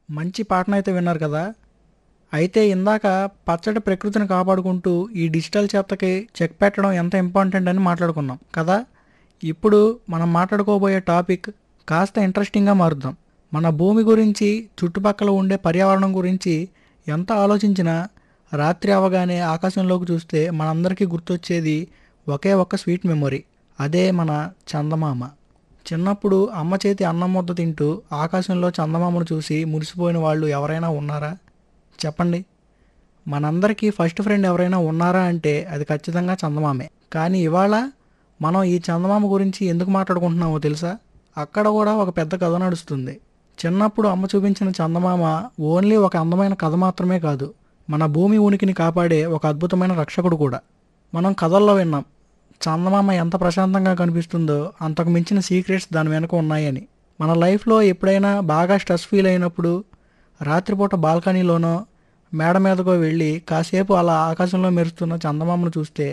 మంచి పాటనైతే విన్నారు కదా అయితే ఇందాక పచ్చడి ప్రకృతిని కాపాడుకుంటూ ఈ డిజిటల్ చెత్తకి చెక్ పెట్టడం ఎంత ఇంపార్టెంట్ అని మాట్లాడుకున్నాం కదా ఇప్పుడు మనం మాట్లాడుకోబోయే టాపిక్ కాస్త ఇంట్రెస్టింగ్గా మారుద్దాం మన భూమి గురించి చుట్టుపక్కల ఉండే పర్యావరణం గురించి ఎంత ఆలోచించినా రాత్రి అవగానే ఆకాశంలోకి చూస్తే మనందరికీ గుర్తొచ్చేది ఒకే ఒక్క స్వీట్ మెమొరీ అదే మన చందమామ చిన్నప్పుడు అమ్మ చేతి అన్నం ముద్ద తింటూ ఆకాశంలో చందమామను చూసి మురిసిపోయిన వాళ్ళు ఎవరైనా ఉన్నారా చెప్పండి మనందరికీ ఫస్ట్ ఫ్రెండ్ ఎవరైనా ఉన్నారా అంటే అది ఖచ్చితంగా చందమామే కానీ ఇవాళ మనం ఈ చందమామ గురించి ఎందుకు మాట్లాడుకుంటున్నామో తెలుసా అక్కడ కూడా ఒక పెద్ద కథ నడుస్తుంది చిన్నప్పుడు అమ్మ చూపించిన చందమామ ఓన్లీ ఒక అందమైన కథ మాత్రమే కాదు మన భూమి ఉనికిని కాపాడే ఒక అద్భుతమైన రక్షకుడు కూడా మనం కథల్లో విన్నాం చందమామ ఎంత ప్రశాంతంగా కనిపిస్తుందో అంతకు మించిన సీక్రెట్స్ దాని వెనుక ఉన్నాయని మన లైఫ్లో ఎప్పుడైనా బాగా స్ట్రెస్ ఫీల్ అయినప్పుడు రాత్రిపూట బాల్కనీలోనో మేడ మీదకో వెళ్ళి కాసేపు అలా ఆకాశంలో మెరుస్తున్న చందమామను చూస్తే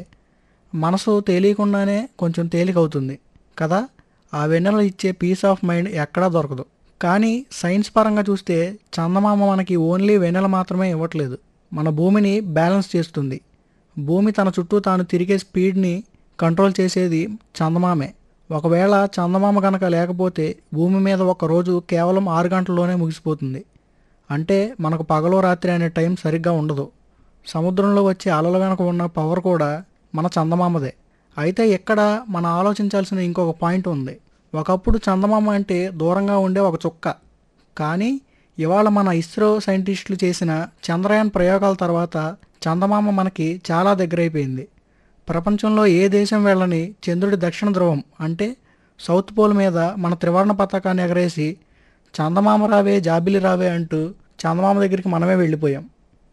మనసు తెలియకుండానే కొంచెం తేలికవుతుంది కదా ఆ వెన్నెల ఇచ్చే పీస్ ఆఫ్ మైండ్ ఎక్కడా దొరకదు కానీ సైన్స్ పరంగా చూస్తే చందమామ మనకి ఓన్లీ వెన్నెల మాత్రమే ఇవ్వట్లేదు మన భూమిని బ్యాలెన్స్ చేస్తుంది భూమి తన చుట్టూ తాను తిరిగే స్పీడ్ని కంట్రోల్ చేసేది చందమామే ఒకవేళ చందమామ కనుక లేకపోతే భూమి మీద ఒక రోజు కేవలం ఆరు గంటల్లోనే ముగిసిపోతుంది అంటే మనకు పగలో రాత్రి అనే టైం సరిగ్గా ఉండదు సముద్రంలో వచ్చే అలల వెనక ఉన్న పవర్ కూడా మన చందమామదే అయితే ఇక్కడ మనం ఆలోచించాల్సిన ఇంకొక పాయింట్ ఉంది ఒకప్పుడు చందమామ అంటే దూరంగా ఉండే ఒక చుక్క కానీ ఇవాళ మన ఇస్రో సైంటిస్టులు చేసిన చంద్రయాన్ ప్రయోగాల తర్వాత చందమామ మనకి చాలా దగ్గరైపోయింది ప్రపంచంలో ఏ దేశం వెళ్ళని చంద్రుడి దక్షిణ ధ్రువం అంటే సౌత్ పోల్ మీద మన త్రివర్ణ పతాకాన్ని ఎగరేసి చందమామ రావే జాబిలి రావే అంటూ చందమామ దగ్గరికి మనమే వెళ్ళిపోయాం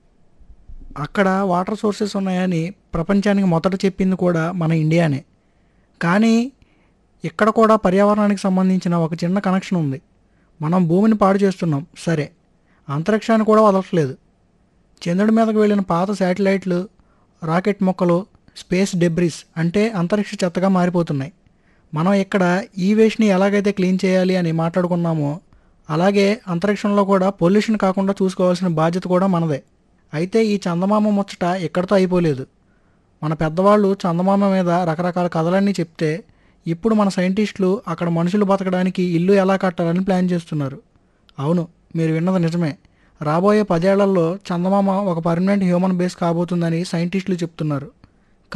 అక్కడ వాటర్ సోర్సెస్ ఉన్నాయని ప్రపంచానికి మొదట చెప్పింది కూడా మన ఇండియానే కానీ ఇక్కడ కూడా పర్యావరణానికి సంబంధించిన ఒక చిన్న కనెక్షన్ ఉంది మనం భూమిని పాడు చేస్తున్నాం సరే అంతరిక్షాన్ని కూడా వదలట్లేదు చంద్రుడి మీదకు వెళ్ళిన పాత శాటిలైట్లు రాకెట్ మొక్కలు స్పేస్ డెబ్రిస్ అంటే అంతరిక్ష చెత్తగా మారిపోతున్నాయి మనం ఇక్కడ ఈ వేస్ట్ని ఎలాగైతే క్లీన్ చేయాలి అని మాట్లాడుకున్నామో అలాగే అంతరిక్షంలో కూడా పొల్యూషన్ కాకుండా చూసుకోవాల్సిన బాధ్యత కూడా మనదే అయితే ఈ చందమామ ముచ్చట ఎక్కడితో అయిపోలేదు మన పెద్దవాళ్ళు చందమామ మీద రకరకాల కథలన్నీ చెప్తే ఇప్పుడు మన సైంటిస్టులు అక్కడ మనుషులు బతకడానికి ఇల్లు ఎలా కట్టాలని ప్లాన్ చేస్తున్నారు అవును మీరు విన్నది నిజమే రాబోయే పదేళ్లలో చందమామ ఒక పర్మనెంట్ హ్యూమన్ బేస్ కాబోతుందని సైంటిస్టులు చెప్తున్నారు